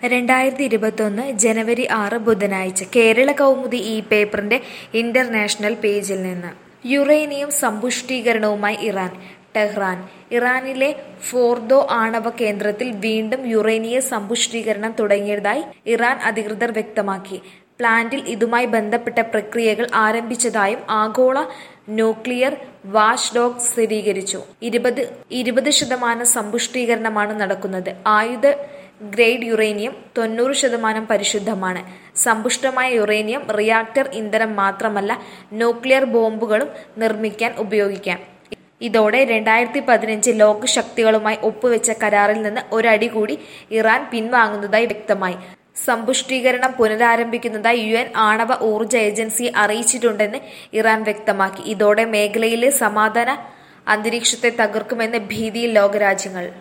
രണ്ടായിരത്തി ഇരുപത്തൊന്ന് ജനുവരി ആറ് ബുധനാഴ്ച കേരള കൗമുദി ഈ പേപ്പറിന്റെ ഇന്റർനാഷണൽ പേജിൽ നിന്ന് യുറേനിയം സമ്പുഷ്ടീകരണവുമായി ഇറാൻ ടെഹ്റാൻ ഇറാനിലെ ഫോർദോ ആണവ കേന്ദ്രത്തിൽ വീണ്ടും യുറേനിയം സമ്പുഷ്ടീകരണം തുടങ്ങിയതായി ഇറാൻ അധികൃതർ വ്യക്തമാക്കി പ്ലാന്റിൽ ഇതുമായി ബന്ധപ്പെട്ട പ്രക്രിയകൾ ആരംഭിച്ചതായും ആഗോള ന്യൂക്ലിയർ വാച്ച് ഡോഗ് സ്ഥിരീകരിച്ചു ഇരുപത് ഇരുപത് ശതമാനം സമ്പുഷ്ടീകരണമാണ് നടക്കുന്നത് ആയുധ ഗ്രേഡ് യുറേനിയം തൊണ്ണൂറ് ശതമാനം പരിശുദ്ധമാണ് സമ്പുഷ്ടമായ യുറേനിയം റിയാക്ടർ ഇന്ധനം മാത്രമല്ല ന്യൂക്ലിയർ ബോംബുകളും നിർമ്മിക്കാൻ ഉപയോഗിക്കാം ഇതോടെ രണ്ടായിരത്തി പതിനഞ്ച് ലോകശക്തികളുമായി ഒപ്പുവെച്ച കരാറിൽ നിന്ന് ഒരടി കൂടി ഇറാൻ പിൻവാങ്ങുന്നതായി വ്യക്തമായി സമ്പുഷ്ടീകരണം പുനരാരംഭിക്കുന്നതായി യു എൻ ആണവ ഊർജ ഏജൻസിയെ അറിയിച്ചിട്ടുണ്ടെന്ന് ഇറാൻ വ്യക്തമാക്കി ഇതോടെ മേഖലയിലെ സമാധാന അന്തരീക്ഷത്തെ തകർക്കുമെന്ന് ഭീതിയിൽ ലോകരാജ്യങ്ങൾ